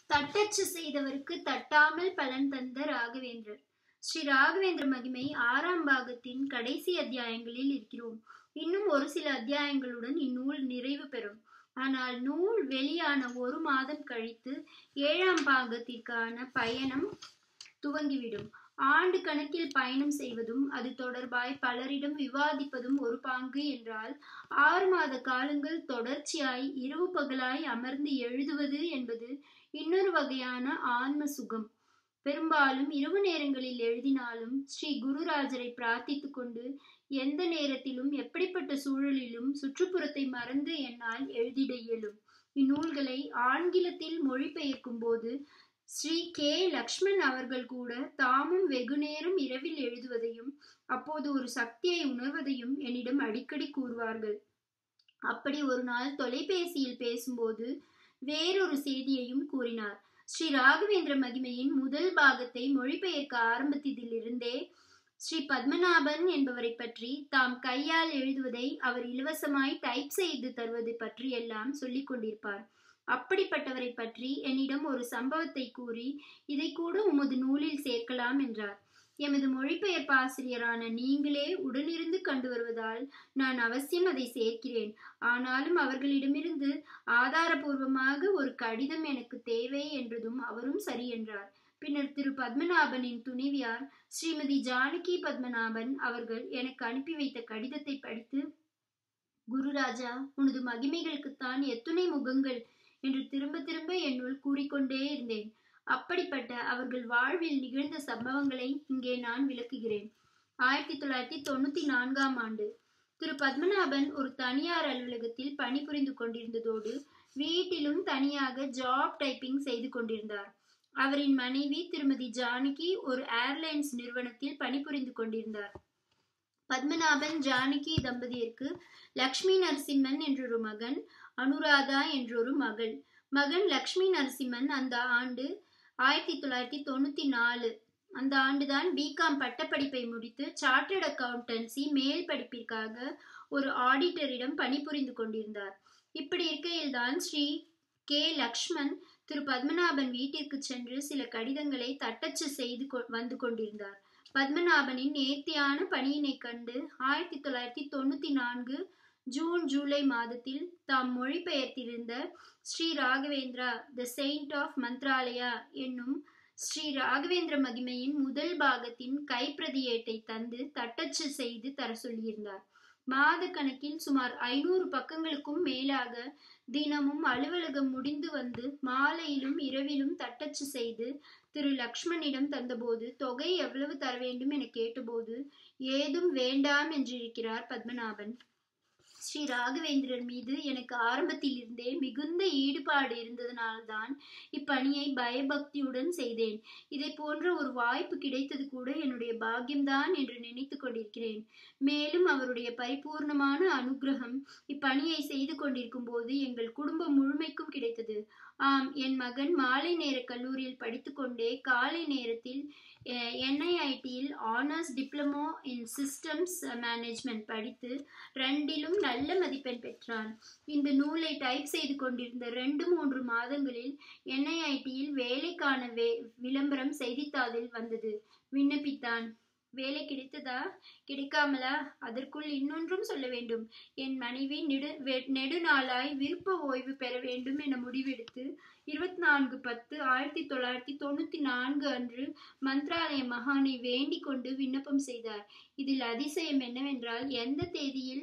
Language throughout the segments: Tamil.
தட்டச்சு செய்தவருக்கு தட்டாமல் பலன் தந்த ராகவேந்திரர் ஸ்ரீ ராகவேந்திர மகிமை ஆறாம் பாகத்தின் கடைசி அத்தியாயங்களில் இருக்கிறோம் இன்னும் ஒரு சில அத்தியாயங்களுடன் இந்நூல் நிறைவு பெறும் ஆனால் நூல் வெளியான ஒரு மாதம் கழித்து ஏழாம் பாகத்திற்கான பயணம் துவங்கிவிடும் ஆண்டு கணக்கில் பயணம் செய்வதும் அது தொடர்பாய் பலரிடம் விவாதிப்பதும் ஒரு பாங்கு என்றால் ஆறு மாத காலங்கள் தொடர்ச்சியாய் இரவு பகலாய் அமர்ந்து எழுதுவது என்பது இன்னொரு வகையான ஆன்ம சுகம் பெரும்பாலும் இரவு நேரங்களில் எழுதினாலும் ஸ்ரீ குருராஜரை பிரார்த்தித்து கொண்டு எந்த நேரத்திலும் எப்படிப்பட்ட சூழலிலும் சுற்றுப்புறத்தை மறந்து என்னால் எழுதிட இயலும் இந்நூல்களை ஆங்கிலத்தில் மொழிபெயர்க்கும் போது ஸ்ரீ கே லக்ஷ்மண் அவர்கள் கூட தாமும் வெகுநேரம் இரவில் எழுதுவதையும் அப்போது ஒரு சக்தியை உணர்வதையும் என்னிடம் அடிக்கடி கூறுவார்கள் அப்படி ஒரு நாள் தொலைபேசியில் பேசும்போது வேறொரு செய்தியையும் கூறினார் ஸ்ரீ ராகவேந்திர மகிமையின் முதல் பாகத்தை மொழிபெயர்க்க ஆரம்பித்ததிலிருந்தே ஸ்ரீ பத்மநாபன் என்பவரை பற்றி தாம் கையால் எழுதுவதை அவர் இலவசமாய் டைப் செய்து தருவது பற்றியெல்லாம் சொல்லிக் கொண்டிருப்பார் அப்படிப்பட்டவரை பற்றி என்னிடம் ஒரு சம்பவத்தை கூறி இதை கூட உமது நூலில் சேர்க்கலாம் என்றார் எமது மொழிபெயர்ப்பு ஆசிரியரான நீங்களே உடனிருந்து கண்டு வருவதால் நான் அவசியம் அதை சேர்க்கிறேன் ஆனாலும் அவர்களிடமிருந்து ஆதாரபூர்வமாக ஒரு கடிதம் எனக்கு தேவை என்றதும் அவரும் சரி என்றார் பின்னர் திரு பத்மநாபனின் துணைவியார் ஸ்ரீமதி ஜானகி பத்மநாபன் அவர்கள் எனக்கு அனுப்பி வைத்த கடிதத்தை படித்து குருராஜா உனது மகிமைகளுக்குத்தான் எத்துணை முகங்கள் என்று திரும்ப திரும்ப என்னுள் கூறிக்கொண்டே இருந்தேன் அப்படிப்பட்ட அவர்கள் வாழ்வில் நிகழ்ந்த சம்பவங்களை இங்கே நான் விளக்குகிறேன் ஆயிரத்தி தொள்ளாயிரத்தி தொண்ணூத்தி நான்காம் ஆண்டு திரு பத்மநாபன் ஒரு தனியார் அலுவலகத்தில் பணிபுரிந்து கொண்டிருந்ததோடு வீட்டிலும் தனியாக ஜாப் டைப்பிங் செய்து கொண்டிருந்தார் அவரின் மனைவி திருமதி ஜானகி ஒரு ஏர்லைன்ஸ் நிறுவனத்தில் பணிபுரிந்து கொண்டிருந்தார் பத்மநாபன் ஜானகி தம்பதியருக்கு லக்ஷ்மி நரசிம்மன் என்றொரு மகன் அனுராதா என்றொரு மகள் மகன் லக்ஷ்மி நரசிம்மன் அந்த ஆண்டு ஆயிரத்தி தொள்ளாயிரத்தி தொண்ணூத்தி நாலு அந்த ஆண்டுதான் பிகாம் பட்டப்படிப்பை முடித்து சார்ட்டர்ட் அக்கவுண்டன்சி மேல் படிப்பிற்காக ஒரு ஆடிட்டரிடம் பணிபுரிந்து கொண்டிருந்தார் இப்படி இருக்கையில்தான் ஸ்ரீ கே லக்ஷ்மன் திரு பத்மநாபன் வீட்டிற்கு சென்று சில கடிதங்களை தட்டச்சு செய்து வந்து கொண்டிருந்தார் பத்மநாபனின் நேர்த்தியான பணியினை கண்டு ஆயிரத்தி தொள்ளாயிரத்தி தொண்ணூத்தி நான்கு ஜூன் ஜூலை மாதத்தில் தாம் மொழிபெயர்த்திருந்த Shri Raghavendra the saint of Mantralaya என்னும் ஸ்ரீ ராகவேந்திர மகிமையின் முதல் பாகத்தின் கைப்பிரதியேட்டை தந்து தட்டச்சு செய்து தர சொல்லியிருந்தார் மாத கணக்கில் சுமார் ஐநூறு பக்கங்களுக்கும் மேலாக தினமும் அலுவலகம் முடிந்து வந்து மாலையிலும் இரவிலும் தட்டச்சு செய்து திரு லக்ஷ்மணிடம் தந்தபோது தொகை எவ்வளவு தர வேண்டும் என கேட்டபோது ஏதும் வேண்டாம் என்றிருக்கிறார் பத்மநாபன் ஸ்ரீ ராகவேந்திரர் மீது எனக்கு ஆரம்பத்தில் இருந்தே மிகுந்த ஈடுபாடு இருந்ததனால்தான் இப்பணியை பயபக்தியுடன் செய்தேன் இதை போன்ற ஒரு வாய்ப்பு கிடைத்தது கூட என்னுடைய பாக்கியம்தான் என்று நினைத்து கொண்டிருக்கிறேன் மேலும் அவருடைய பரிபூர்ணமான அனுகிரகம் இப்பணியை செய்து கொண்டிருக்கும் போது எங்கள் குடும்பம் முழுமைக்கும் கிடைத்தது ஆம் என் மகன் மாலை நேர கல்லூரியில் படித்துக்கொண்டே காலை நேரத்தில் என்ஐஐடியில் honours diploma in systems management படித்து ரெண்டிலும் நல்ல மதிப்பெண் பெற்றான் இந்த நூலை டைப் செய்து கொண்டிருந்த ரெண்டு மூன்று மாதங்களில் என்ஐஐடியில் வேலைக்கான வே விளம்பரம் செய்தித்தாளில் வந்தது விண்ணப்பித்தான் வேலை கிடைத்ததா கிடைக்காமலா அதற்குள் இன்னொன்றும் சொல்ல வேண்டும் என் மனைவி நெடு நெடுநாளாய் விருப்ப ஓய்வு பெற வேண்டும் என முடிவெடுத்து இருபத்தி நான்கு பத்து ஆயிரத்தி தொள்ளாயிரத்தி தொண்ணூத்தி நான்கு அன்று மந்த்ராலய மகானை வேண்டிக் கொண்டு விண்ணப்பம் செய்தார் இதில் அதிசயம் என்னவென்றால் எந்த தேதியில்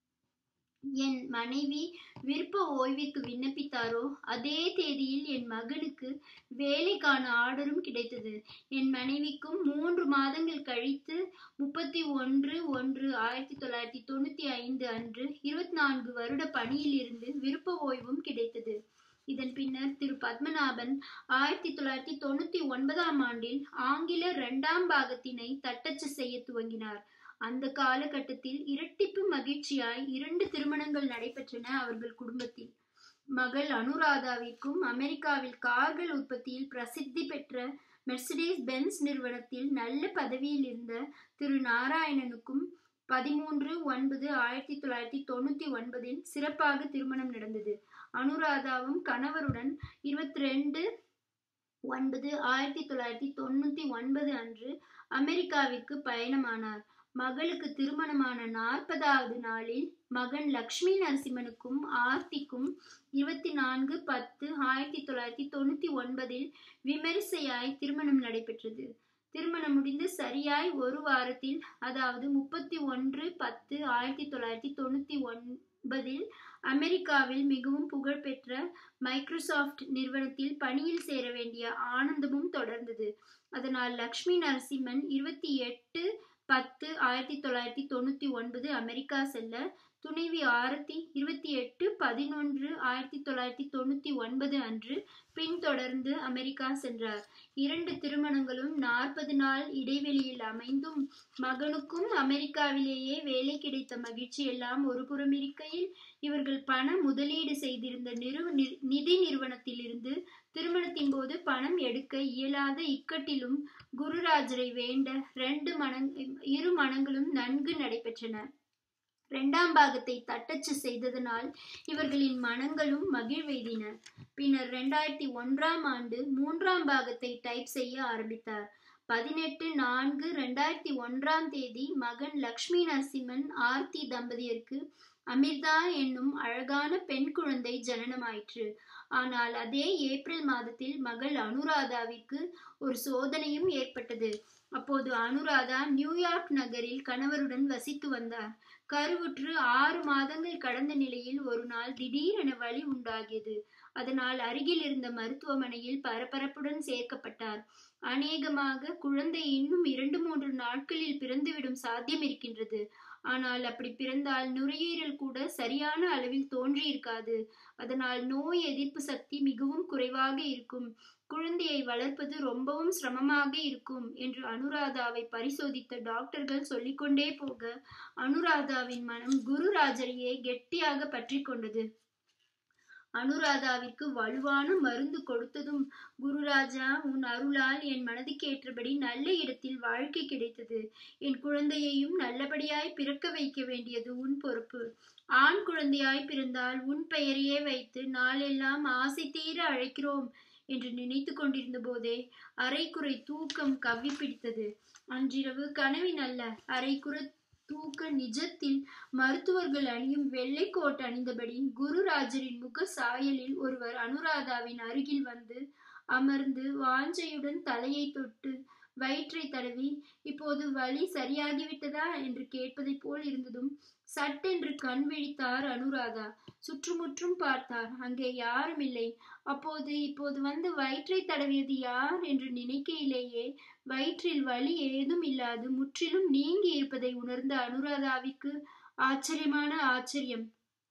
என் மனைவி விருப்ப ஓய்விற்கு விண்ணப்பித்தாரோ அதே தேதியில் என் மகனுக்கு வேலைக்கான ஆர்டரும் கிடைத்தது என் மனைவிக்கும் மூன்று மாதங்கள் கழித்து முப்பத்தி ஒன்று ஒன்று ஆயிரத்தி தொள்ளாயிரத்தி தொண்ணூத்தி ஐந்து அன்று இருபத்தி நான்கு வருட பணியில் இருந்து விருப்ப ஓய்வும் கிடைத்தது இதன் பின்னர் திரு பத்மநாபன் ஆயிரத்தி தொள்ளாயிரத்தி தொண்ணூத்தி ஒன்பதாம் ஆண்டில் ஆங்கில இரண்டாம் பாகத்தினை தட்டச்சு செய்ய துவங்கினார் அந்த காலகட்டத்தில் இரட்டிப்பு மகிழ்ச்சியாய் இரண்டு திருமணங்கள் நடைபெற்றன அவர்கள் குடும்பத்தில் மகள் அனுராதாவிற்கும் அமெரிக்காவில் கார்கள் உற்பத்தியில் பிரசித்தி பெற்ற மெர்சிடீஸ் பென்ஸ் நிறுவனத்தில் நல்ல பதவியில் இருந்த திரு நாராயணனுக்கும் பதிமூன்று ஒன்பது ஆயிரத்தி தொள்ளாயிரத்தி தொண்ணூத்தி ஒன்பதில் சிறப்பாக திருமணம் நடந்தது அனுராதாவும் கணவருடன் இருபத்தி ரெண்டு ஒன்பது ஆயிரத்தி தொள்ளாயிரத்தி தொண்ணூத்தி ஒன்பது அன்று அமெரிக்காவிற்கு பயணமானார் மகளுக்கு திருமணமான நாற்பதாவது நாளில் மகன் லக்ஷ்மி நரசிம்மனுக்கும் ஆர்த்திக்கும் இருபத்தி நான்கு பத்து ஆயிரத்தி தொள்ளாயிரத்தி தொண்ணூத்தி ஒன்பதில் விமரிசையாய் திருமணம் நடைபெற்றது திருமணம் முடிந்து சரியாய் ஒரு வாரத்தில் அதாவது முப்பத்தி ஒன்று பத்து ஆயிரத்தி தொள்ளாயிரத்தி தொண்ணூத்தி ஒன்பதில் அமெரிக்காவில் மிகவும் புகழ்பெற்ற மைக்ரோசாஃப்ட் நிறுவனத்தில் பணியில் சேர வேண்டிய ஆனந்தமும் தொடர்ந்தது அதனால் லக்ஷ்மி நரசிம்மன் இருபத்தி எட்டு பத்து ஆயிரத்தி தொள்ளாயிரத்தி தொண்ணூத்தி ஒன்பது அமெரிக்கா செல்ல துணைவி ஆரத்தி இருபத்தி எட்டு பதினொன்று ஆயிரத்தி தொள்ளாயிரத்தி தொண்ணூத்தி ஒன்பது அன்று பின்தொடர்ந்து அமெரிக்கா சென்றார் இரண்டு திருமணங்களும் நாற்பது நாள் இடைவெளியில் அமைந்தும் மகனுக்கும் அமெரிக்காவிலேயே வேலை கிடைத்த மகிழ்ச்சி எல்லாம் ஒரு புறம் இருக்கையில் இவர்கள் பண முதலீடு செய்திருந்த நிறு நிதி நிறுவனத்தில் இருந்து திருமணத்தின் போது பணம் எடுக்க இயலாத இக்கட்டிலும் குருராஜரை வேண்ட ரெண்டு மனங் இரு மனங்களும் நன்கு நடைபெற்றன இரண்டாம் பாகத்தை தட்டச்சு செய்ததனால் இவர்களின் மனங்களும் மகிழ்வெய்தின பின்னர் இரண்டாயிரத்தி ஒன்றாம் ஆண்டு மூன்றாம் பாகத்தை டைப் செய்ய ஆரம்பித்தார் பதினெட்டு நான்கு ரெண்டாயிரத்தி ஒன்றாம் தேதி மகன் லக்ஷ்மி நரசிம்மன் ஆர்த்தி தம்பதியருக்கு அமிர்தா என்னும் அழகான பெண் குழந்தை ஜனனமாயிற்று ஆனால் அதே ஏப்ரல் மாதத்தில் மகள் அனுராதாவிற்கு ஒரு சோதனையும் ஏற்பட்டது அப்போது அனுராதா நியூயார்க் நகரில் கணவருடன் வசித்து வந்தார் கருவுற்று ஆறு மாதங்கள் கடந்த நிலையில் ஒரு நாள் திடீரென வலி உண்டாகியது அதனால் அருகில் இருந்த மருத்துவமனையில் பரபரப்புடன் சேர்க்கப்பட்டார் அநேகமாக குழந்தை இன்னும் இரண்டு மூன்று நாட்களில் பிறந்துவிடும் சாத்தியம் இருக்கின்றது ஆனால் அப்படி பிறந்தால் நுரையீரல் கூட சரியான அளவில் தோன்றியிருக்காது அதனால் நோய் எதிர்ப்பு சக்தி மிகவும் குறைவாக இருக்கும் குழந்தையை வளர்ப்பது ரொம்பவும் சிரமமாக இருக்கும் என்று அனுராதாவை பரிசோதித்த டாக்டர்கள் சொல்லிக்கொண்டே போக அனுராதாவின் மனம் குருராஜரையே கெட்டியாக பற்றி கொண்டது அனுராதாவிற்கு வலுவான மருந்து கொடுத்ததும் குருராஜா உன் அருளால் என் மனதுக்கு ஏற்றபடி நல்ல இடத்தில் வாழ்க்கை கிடைத்தது என் குழந்தையையும் நல்லபடியாய் பிறக்க வைக்க வேண்டியது உன் பொறுப்பு ஆண் குழந்தையாய் பிறந்தால் உன் பெயரையே வைத்து நாளெல்லாம் ஆசை தீர அழைக்கிறோம் என்று நினைத்து கொண்டிருந்த போதே அரைக்குறை தூக்கம் கவ்வி பிடித்தது அன்றிரவு கனவின் அல்ல அரைக்குறை தூக்க நிஜத்தில் மருத்துவர்கள் அணியும் வெள்ளை கோட் அணிந்தபடி குருராஜரின் முக சாயலில் ஒருவர் அனுராதாவின் அருகில் வந்து அமர்ந்து வாஞ்சையுடன் தலையை தொட்டு வயிற்றை தடவி இப்போது வலி சரியாகிவிட்டதா என்று கேட்பதைப் போல் இருந்ததும் சட்டென்று கண் விழித்தார் அனுராதா சுற்றுமுற்றும் பார்த்தார் அங்கே யாரும் இல்லை அப்போது இப்போது வந்து வயிற்றை தடவியது யார் என்று நினைக்கையிலேயே வயிற்றில் வலி ஏதும் இல்லாது முற்றிலும் நீங்கி இருப்பதை உணர்ந்த அனுராதாவிற்கு ஆச்சரியமான ஆச்சரியம்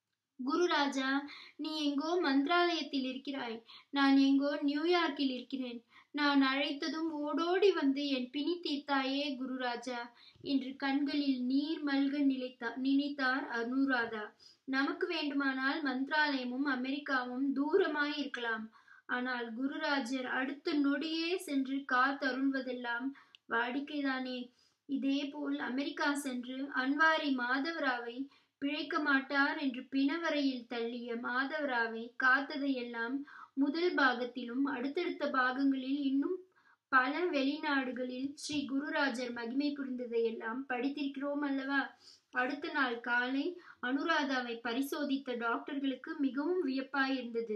குருராஜா நீ எங்கோ மந்திராலயத்தில் இருக்கிறாய் நான் எங்கோ நியூயார்க்கில் இருக்கிறேன் நான் அழைத்ததும் ஓடோடி வந்து என் பிணி தீர்த்தாயே குருராஜா என்று கண்களில் நீர் மல்க நிலைத்தா நினைத்தார் அனுராதா நமக்கு வேண்டுமானால் மந்திராலயமும் அமெரிக்காவும் தூரமாய் இருக்கலாம் ஆனால் குருராஜர் அடுத்த நொடியே சென்று காத்தருள்வதெல்லாம் வாடிக்கைதானே இதேபோல் அமெரிக்கா சென்று அன்வாரி மாதவராவை பிழைக்க மாட்டார் என்று பிணவரையில் தள்ளிய மாதவராவை காத்ததையெல்லாம் முதல் பாகத்திலும் அடுத்தடுத்த பாகங்களில் இன்னும் பல வெளிநாடுகளில் ஸ்ரீ குருராஜர் மகிமை புரிந்ததையெல்லாம் படித்திருக்கிறோம் அல்லவா அடுத்த நாள் காலை அனுராதாவை பரிசோதித்த டாக்டர்களுக்கு மிகவும் வியப்பாயிருந்தது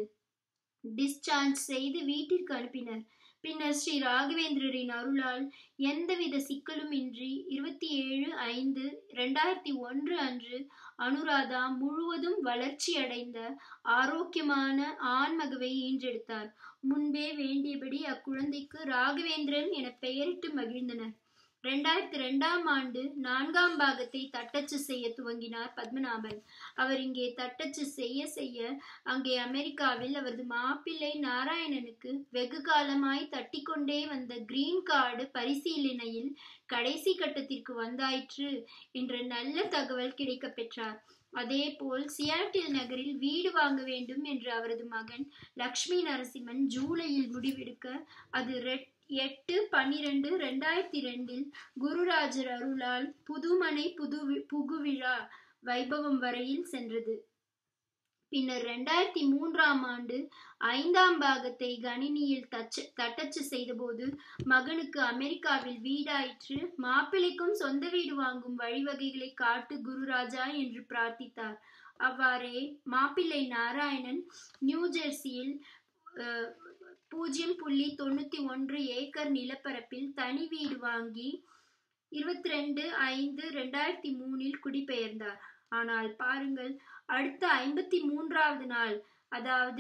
டிஸ்சார்ஜ் செய்து வீட்டிற்கு அனுப்பினர் பின்னர் ஸ்ரீ ராகவேந்திரரின் அருளால் எந்தவித சிக்கலும் இன்றி இருபத்தி ஏழு ஐந்து இரண்டாயிரத்தி ஒன்று அன்று அனுராதா முழுவதும் வளர்ச்சி அடைந்த ஆரோக்கியமான ஆண்மகவை ஈன்றெடுத்தார் முன்பே வேண்டியபடி அக்குழந்தைக்கு ராகவேந்திரன் என பெயரிட்டு மகிழ்ந்தனர் இரண்டாயிரத்தி ரெண்டாம் ஆண்டு நான்காம் பாகத்தை தட்டச்சு செய்ய துவங்கினார் பத்மநாபன் அவர் இங்கே தட்டச்சு செய்ய செய்ய அங்கே அமெரிக்காவில் அவரது மாப்பிள்ளை நாராயணனுக்கு வெகு காலமாய் தட்டிக்கொண்டே வந்த கிரீன் கார்டு பரிசீலனையில் கடைசி கட்டத்திற்கு வந்தாயிற்று என்ற நல்ல தகவல் கிடைக்க பெற்றார் அதேபோல் சியாட்டில் நகரில் வீடு வாங்க வேண்டும் என்று அவரது மகன் லக்ஷ்மி நரசிம்மன் ஜூலையில் முடிவெடுக்க அது ரெட் எட்டு பன்னிரண்டு ரெண்டாயிரத்தி ரெண்டில் குருராஜர் அருளால் புதுமனை புது புகுவிழா வைபவம் வரையில் சென்றது பின்னர் ரெண்டாயிரத்தி மூன்றாம் ஆண்டு ஐந்தாம் பாகத்தை கணினியில் தச்சு தட்டச்சு செய்தபோது மகனுக்கு அமெரிக்காவில் வீடாயிற்று மாப்பிள்ளைக்கும் சொந்த வீடு வாங்கும் வழிவகைகளை காட்டு குருராஜா என்று பிரார்த்தித்தார் அவ்வாறே மாப்பிள்ளை நாராயணன் நியூ ஜெர்சியில் அஹ், பூஜ்ஜியம் புள்ளி தொண்ணூத்தி ஒன்று ஏக்கர் நிலப்பரப்பில் தனி வீடு வாங்கி இருபத்தி ரெண்டு ஐந்து ரெண்டாயிரத்தி மூணில் குடிபெயர்ந்தார் ஆனால் பாருங்கள் அடுத்த ஐம்பத்தி மூன்றாவது நாள் அதாவது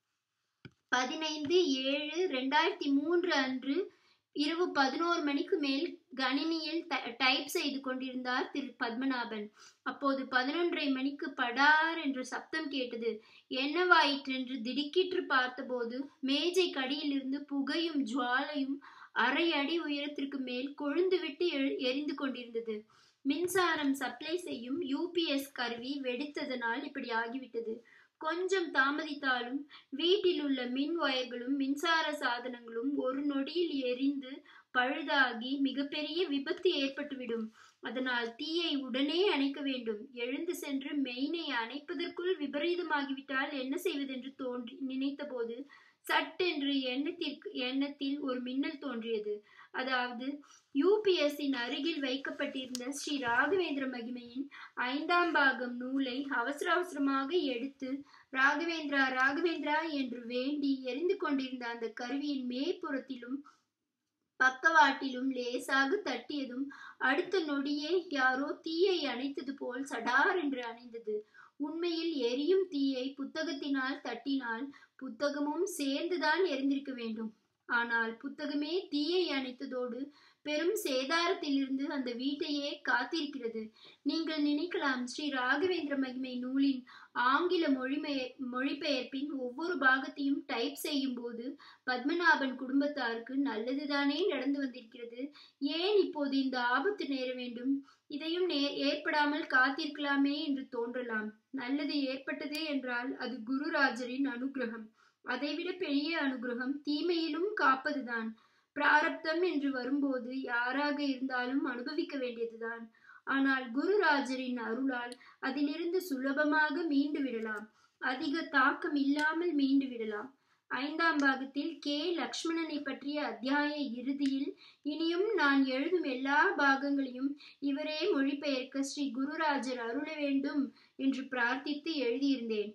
பதினைந்து ஏழு ரெண்டாயிரத்தி மூன்று அன்று இரவு பதினோரு மணிக்கு மேல் கணினியில் ட- டைப் செய்து கொண்டிருந்தார் திரு பத்மநாபன் அப்போது பதினொன்றரை மணிக்கு படார் என்ற சப்தம் கேட்டது என்னவாயிற்றென்று திடுக்கிற்று பார்த்தபோது மேஜை கடியிலிருந்து புகையும் ஜுவாலையும் அரை அடி உயரத்திற்கு மேல் கொழுந்துவிட்டு எழு- எரிந்து கொண்டிருந்தது மின்சாரம் சப்ளை செய்யும் யூபிஎஸ் கருவி வெடித்ததனால் இப்படி ஆகிவிட்டது கொஞ்சம் தாமதித்தாலும் வீட்டில் உள்ள மின் ஒயர்களும் மின்சார சாதனங்களும் ஒரு நொடியில் எரிந்து பழுதாகி மிகப்பெரிய விபத்து ஏற்பட்டுவிடும் அதனால் தீயை உடனே அணைக்க வேண்டும் எழுந்து சென்று மெயினை அணைப்பதற்குள் விபரீதமாகிவிட்டால் என்ன செய்வதென்று தோன்றி நினைத்தபோது சட்டென்று எண்ணத்திற்கு எண்ணத்தில் ஒரு மின்னல் தோன்றியது அதாவது யூபிஎஸ்ஸின் அருகில் வைக்கப்பட்டிருந்த ஸ்ரீ ராகவேந்திர மகிமையின் ஐந்தாம் பாகம் நூலை அவசர அவசரமாக எடுத்து ராகவேந்திரா ராகவேந்திரா என்று வேண்டி எரிந்து கொண்டிருந்த அந்த கருவியின் மேற்புறத்திலும் பக்கவாட்டிலும் லேசாக தட்டியதும் அடுத்த நொடியே யாரோ தீயை அணைத்தது போல் சடார் என்று அணைந்தது உண்மையில் எரியும் தீயை புத்தகத்தினால் தட்டினால் புத்தகமும் சேர்ந்துதான் எரிந்திருக்க வேண்டும் ஆனால் புத்தகமே தீயை அணைத்ததோடு பெரும் சேதாரத்திலிருந்து அந்த வீட்டையே காத்திருக்கிறது நீங்கள் நினைக்கலாம் ஸ்ரீ ராகவேந்திர மகிமை நூலின் ஆங்கில மொழிமெய மொழிபெயர்ப்பின் ஒவ்வொரு பாகத்தையும் டைப் செய்யும் போது பத்மநாபன் குடும்பத்தாருக்கு நல்லதுதானே நடந்து வந்திருக்கிறது ஏன் இப்போது இந்த ஆபத்து நேர வேண்டும் இதையும் நே ஏற்படாமல் காத்திருக்கலாமே என்று தோன்றலாம் நல்லது ஏற்பட்டதே என்றால் அது குருராஜரின் அனுகிரகம் அதைவிட பெரிய அனுகிரகம் தீமையிலும் காப்பதுதான் பிராரப்தம் என்று வரும்போது யாராக இருந்தாலும் அனுபவிக்க வேண்டியதுதான் ஆனால் குருராஜரின் அருளால் அதிலிருந்து சுலபமாக மீண்டு விடலாம் அதிக தாக்கம் இல்லாமல் மீண்டு விடலாம் ஐந்தாம் பாகத்தில் கே லக்ஷ்மணனை பற்றிய அத்தியாய இறுதியில் இனியும் நான் எழுதும் எல்லா பாகங்களையும் இவரே மொழிபெயர்க்க ஸ்ரீ குருராஜர் அருள வேண்டும் என்று பிரார்த்தித்து எழுதியிருந்தேன்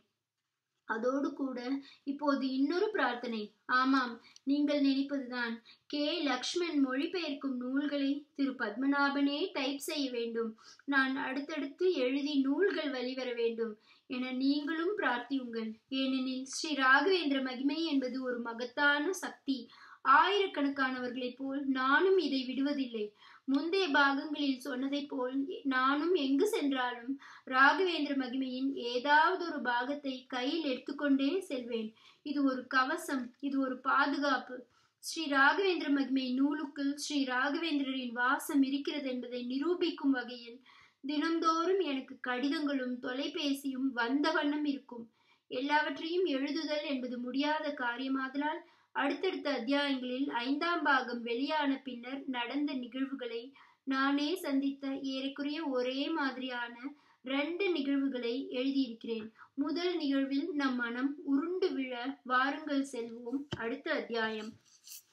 அதோடு கூட இப்போது இன்னொரு பிரார்த்தனை ஆமாம் நீங்கள் நினைப்பதுதான் கே லக்ஷ்மண் மொழிபெயர்க்கும் நூல்களை திரு பத்மநாபனே டைப் செய்ய வேண்டும் நான் அடுத்தடுத்து எழுதி நூல்கள் வெளிவர வேண்டும் என நீங்களும் பிரார்த்தியுங்கள் ஏனெனில் ஸ்ரீ ராகவேந்திர மகிமை என்பது ஒரு மகத்தான சக்தி ஆயிரக்கணக்கானவர்களைப் போல் நானும் இதை விடுவதில்லை முந்தைய பாகங்களில் சொன்னதைப் போல் நானும் எங்கு சென்றாலும் ராகவேந்திர மகிமையின் ஏதாவது ஒரு பாகத்தை கையில் எடுத்துக்கொண்டே செல்வேன் இது ஒரு கவசம் இது ஒரு பாதுகாப்பு ஸ்ரீ ராகவேந்திர மகிமை நூலுக்குள் ஸ்ரீ ராகவேந்திரரின் வாசம் இருக்கிறது என்பதை நிரூபிக்கும் வகையில் தினந்தோறும் எனக்கு கடிதங்களும் தொலைபேசியும் வந்த வண்ணம் இருக்கும் எல்லாவற்றையும் எழுதுதல் என்பது முடியாத காரியமாதலால் அடுத்தடுத்த அத்தியாயங்களில் ஐந்தாம் பாகம் வெளியான பின்னர் நடந்த நிகழ்வுகளை நானே சந்தித்த ஏறக்குறைய ஒரே மாதிரியான ரெண்டு நிகழ்வுகளை எழுதியிருக்கிறேன் முதல் நிகழ்வில் நம் மனம் உருண்டு விழ வாருங்கள் செல்வோம் அடுத்த அத்தியாயம்